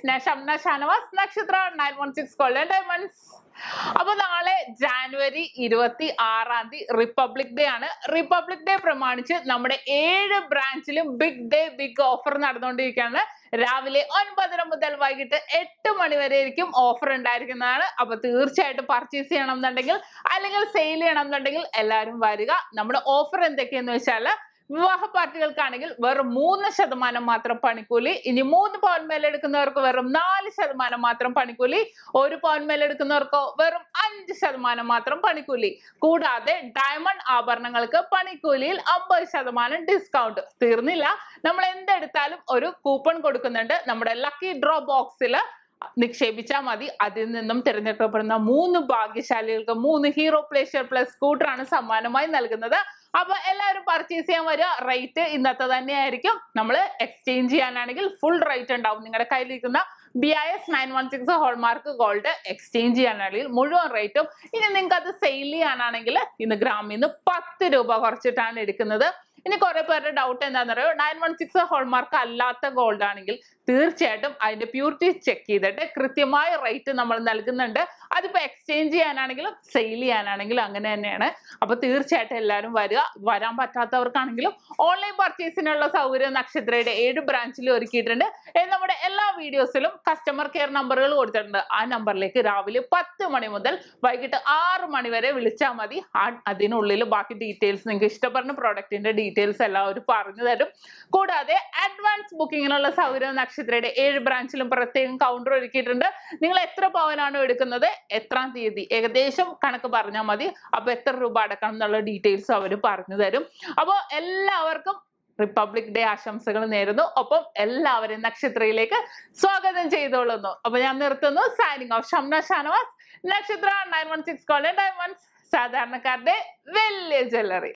ഞാൻ Shamna Shanavas Nakshatra nine one six golden diamonds അപ്പൊ നാളെ ജാനുവരി ഇരുപത്തി ആറാം തീയതി റിപ്പബ്ലിക് ഡേ ആണ് റിപ്പബ്ലിക് ഡേ പ്രമാണിച്ച് നമ്മുടെ ഏഴ് ബ്രാഞ്ചിലും ബിഗ് ഡേ ബിഗ് ഓഫർ നടന്നുകൊണ്ടിരിക്കുകയാണ് രാവിലെ ഒൻപതര മുതൽ വൈകിട്ട് എട്ട് മണി വരെ ആയിരിക്കും ഓഫർ ഉണ്ടായിരിക്കുന്നതാണ് അപ്പൊ തീർച്ചയായിട്ടും പർച്ചേസ് ചെയ്യണം എന്നുണ്ടെങ്കിൽ അല്ലെങ്കിൽ സെയിൽ ചെയ്യണം എന്നുണ്ടെങ്കിൽ എല്ലാവരും വരിക നമ്മുടെ ഓഫർ എന്തൊക്കെയെന്ന് വെച്ചാൽ വിവാഹ പാർട്ടികൾക്കാണെങ്കിൽ വെറും മൂന്ന് ശതമാനം മാത്രം പണിക്കൂലി ഇനി മൂന്ന് പവൻ മേലെടുക്കുന്നവർക്ക് വെറും നാല് ശതമാനം മാത്രം പണിക്കൂലി ഒരു പവൻ മേലെടുക്കുന്നവർക്കോ വെറും അഞ്ച് ശതമാനം മാത്രം പണിക്കൂലി കൂടാതെ ഡയമണ്ട് ആഭരണങ്ങൾക്ക് പണിക്കൂലിയിൽ അമ്പത് ശതമാനം ഡിസ്കൗണ്ട് തീർന്നില്ല നമ്മൾ എന്തെടുത്താലും ഒരു കൂപ്പൺ കൊടുക്കുന്നുണ്ട് നമ്മുടെ ലക്കി ഡ്രോ ബോക്സിൽ നിക്ഷേപിച്ചാൽ മതി അതിൽ നിന്നും തിരഞ്ഞെടുക്കപ്പെടുന്ന മൂന്ന് ഭാഗ്യശാലികൾക്ക് മൂന്ന് ഹീറോ പ്ലേഷ്യർ പ്ലസ് സ്കൂട്ടറാണ് സമ്മാനമായി നൽകുന്നത് അപ്പൊ എല്ലാവരും പർച്ചേസ് ചെയ്യാൻ വരിക റേറ്റ് ഇന്നത്തെ തന്നെയായിരിക്കും നമ്മൾ എക്സ്ചേഞ്ച് ചെയ്യാനാണെങ്കിൽ ഫുൾ റേറ്റ് ഉണ്ടാവും നിങ്ങളുടെ കയ്യിലിരിക്കുന്ന B I S nine one six hallmark gold exchange ചെയ്യാനാണെങ്കിൽ മുഴുവൻ റേറ്റും ഇനി നിങ്ങൾക്ക് അത് സെയിൽ ചെയ്യാനാണെങ്കിൽ ഇന്ന് ഗ്രാമിൽ നിന്ന് പത്ത് രൂപ കുറച്ചിട്ടാണ് എടുക്കുന്നത് ഇനി കുറെ പേരുടെ ഡൗട്ട് എന്താണെന്ന് അറിയോ നയൻ വൺ സിക്സ് ഹോൾമാർക്ക് അല്ലാത്ത ഗോൾഡ് ആണെങ്കിൽ തീർച്ചയായിട്ടും അതിന്റെ പ്യൂരിറ്റി ചെക്ക് ചെയ്തിട്ട് കൃത്യമായ റേറ്റ് നമ്മൾ നൽകുന്നുണ്ട് അതിപ്പോ എക്സ്ചേഞ്ച് ചെയ്യാനാണെങ്കിലും സെയിൽ ചെയ്യാനാണെങ്കിലും അങ്ങനെ തന്നെയാണ് അപ്പൊ തീർച്ചയായിട്ടും എല്ലാവരും വരിക വരാൻ പറ്റാത്തവർക്കാണെങ്കിലും ഓൺലൈൻ പർച്ചേസിനുള്ള സൗകര്യം നക്ഷത്രയുടെ ഏഴ് ബ്രാഞ്ചിലും ഒരുക്കിയിട്ടുണ്ട് ഏ, നമ്മുടെ എല്ലാ വീഡിയോസിലും കസ്റ്റമർ കെയർ നമ്പറുകൾ കൊടുത്തിട്ടുണ്ട് ആ നമ്പറിലേക്ക് രാവിലെ പത്ത് മണി മുതൽ വൈകിട്ട് ആറ് മണി വരെ വിളിച്ചാൽ മതി ആ അതിനുള്ളിൽ ബാക്കി ഡീറ്റെയിൽസ് നിങ്ങൾക്ക് ഇഷ്ടപ്പെടുന്ന പ്രോഡക്റ്റിന്റെ ഡീറ്റെയിൽസ് എല്ലാവരും പറഞ്ഞു തരും കൂടാതെ അഡ്വാൻസ് ബുക്കിങ്ങിനുള്ള സൗകര്യം നക്ഷത്രയുടെ ഏഴ് ബ്രാഞ്ചിലും പ്രത്യേകം കൗണ്ടർ ഒരുക്കിയിട്ടുണ്ട് നിങ്ങൾ എത്ര പവനാണോ എടുക്കുന്നത് എത്രാം തീയതി ഏകദേശം കണക്ക് പറഞ്ഞാൽ മതി അപ്പൊ എത്ര രൂപ അടക്കണം എന്നുള്ള ഡീറ്റെയിൽസ് അവർ പറഞ്ഞു തരും അപ്പോൾ എല്ലാവർക്കും റിപ്പബ്ലിക് ഡേ ആശംസകൾ നേരുന്നു ഒപ്പം എല്ലാവരെയും നക്ഷത്രയിലേക്ക് സ്വാഗതം ചെയ്തോളുന്നു അപ്പൊ ഞാൻ നിർത്തുന്നു signing off Shamna Shanavas Nakshatra nine one six golden diamonds സാധാരണക്കാരുടെ വലിയ ജ്വല്ലറി